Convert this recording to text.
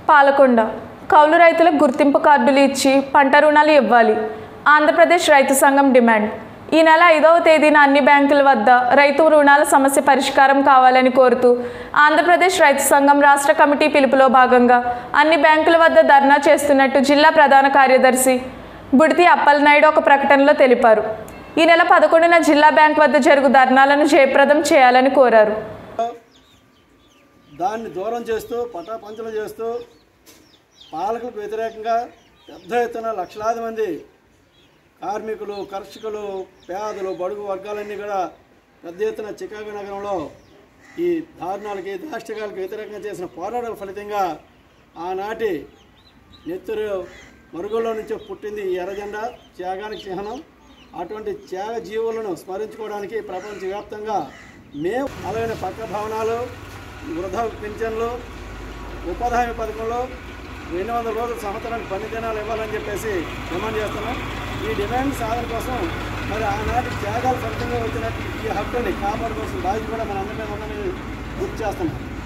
పాలకొండ కౌలు రైతులకు గుర్తింపు కార్డులు ఇచ్చి పంట రుణాలు ఇవ్వాలి ఆంధ్రప్రదేశ్ రైతు సంఘం డిమాండ్ ఈ నెల ఐదవ తేదీన అన్ని బ్యాంకుల వద్ద రైతు రుణాల సమస్య పరిష్కారం కావాలని కోరుతూ ఆంధ్రప్రదేశ్ రైతు సంఘం రాష్ట్ర కమిటీ పిలుపులో భాగంగా అన్ని బ్యాంకుల వద్ద ధర్నా చేస్తున్నట్టు జిల్లా ప్రధాన కార్యదర్శి బుడితి అప్పలనాయుడు ఒక ప్రకటనలో తెలిపారు ఈ నెల పదకొండున జిల్లా బ్యాంక్ వద్ద జరుగు ధర్నాలను జయప్రదం చేయాలని కోరారు దాన్ని దూరం చేస్తూ పటాపంచలు చేస్తూ పాలకులకు వ్యతిరేకంగా పెద్ద ఎత్తున లక్షలాది మంది కార్మికులు కర్షకులు పేదలు బడుగు వర్గాలన్నీ కూడా పెద్ద ఎత్తున చికాగో నగరంలో ఈ దారుణాలకి దాష్టికాలకు వ్యతిరేకంగా చేసిన పోరాటాల ఫలితంగా ఆనాటి నెత్తురు మరుగుల్లో నుంచి పుట్టింది ఈ ఎర్రజెండా త్యాగానికి చిహ్నం అటువంటి త్యాగ జీవులను స్మరించుకోవడానికి ప్రపంచవ్యాప్తంగా మేము అలాగే పక్క భవనాలు వృధా పింఛన్లు ఉపాధి హామీ పథకంలో రెండు వందల రోజుల సంవత్సరానికి పని దినాలు ఇవ్వాలని చెప్పేసి డిమాండ్ చేస్తున్నాం ఈ డిమాండ్ సాధన కోసం మరి ఆనాటి త్యాగాల ఫలితంగా వచ్చినట్టు ఈ హక్కుని కాపాడు కోసం బాధ్యత కూడా మన అందరి మీద ఉందని గుర్తు చేస్తున్నాం